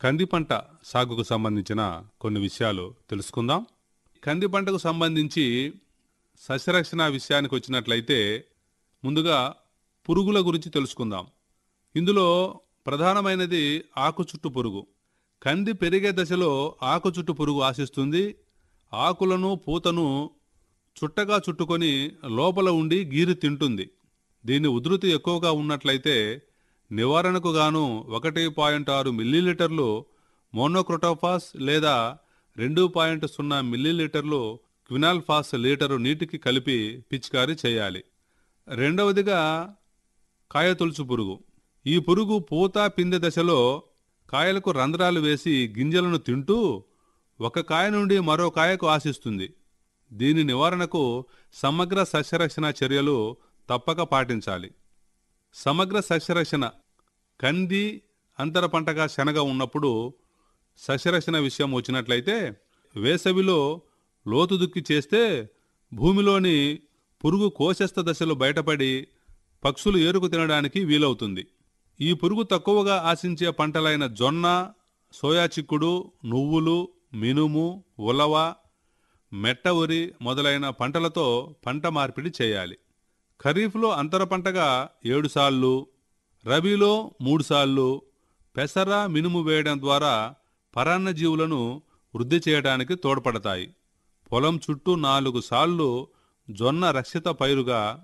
కంది పంట సాగుకు సంబంధించిన కొన్ని విషయాలు తెలుసుకుందాం కంది పంటకు సంబంధించి సస్యరక్షణ విషయానికి వచ్చినట్లయితే ముందుగా పురుగుల గురించి తెలుసుకుందాం ఇందులో ప్రధానమైనది ఆకు చుట్టు పురుగు కంది పెరిగే దశలో ఆకు చుట్టు పురుగు ఆశిస్తుంది ఆకులను పూతను చుట్టగా చుట్టుకొని లోపల ఉండి గీరి తింటుంది దీని ఉధృతి ఎక్కువగా ఉన్నట్లయితే నివారణకు గాను ఒకటి పాయింట్ ఆరు మిల్లీలీటర్లు మోనోక్రోటోఫాస్ లేదా రెండు పాయింట్ సున్నా మిల్లీలీటర్లు క్వినాల్ఫాస్ లీటరు నీటికి కలిపి పిచికారీ చేయాలి రెండవదిగా కాయతొలుచు పురుగు ఈ పురుగు పూత పిందె దశలో కాయలకు రంధ్రాలు వేసి గింజలను తింటూ ఒక కాయ నుండి మరో కాయకు ఆశిస్తుంది దీని నివారణకు సమగ్ర సస్యరక్షణ చర్యలు తప్పక పాటించాలి సమగ్ర సస్యరక్షణ కంది అంతర పంటగా శనగ ఉన్నప్పుడు సస్యరక్షణ విషయం వచ్చినట్లయితే వేసవిలో లోతు దుక్కి చేస్తే భూమిలోని పురుగు కోశస్థ దశలు బయటపడి పక్షులు ఏరుకు తినడానికి వీలవుతుంది ఈ పురుగు తక్కువగా ఆశించే పంటలైన జొన్న సోయా చిక్కుడు నువ్వులు మినుము ఉలవ మెట్ట వరి మొదలైన పంటలతో పంట మార్పిడి చేయాలి ఖరీఫ్లో అంతర పంటగా ఏడు సార్లు రబీలో మూడు సార్లు పెసర మినుము వేయడం ద్వారా పరాన్నజీవులను వృద్ధి చేయడానికి తోడ్పడతాయి పొలం చుట్టూ నాలుగు సార్లు జొన్న రక్షిత పైరుగా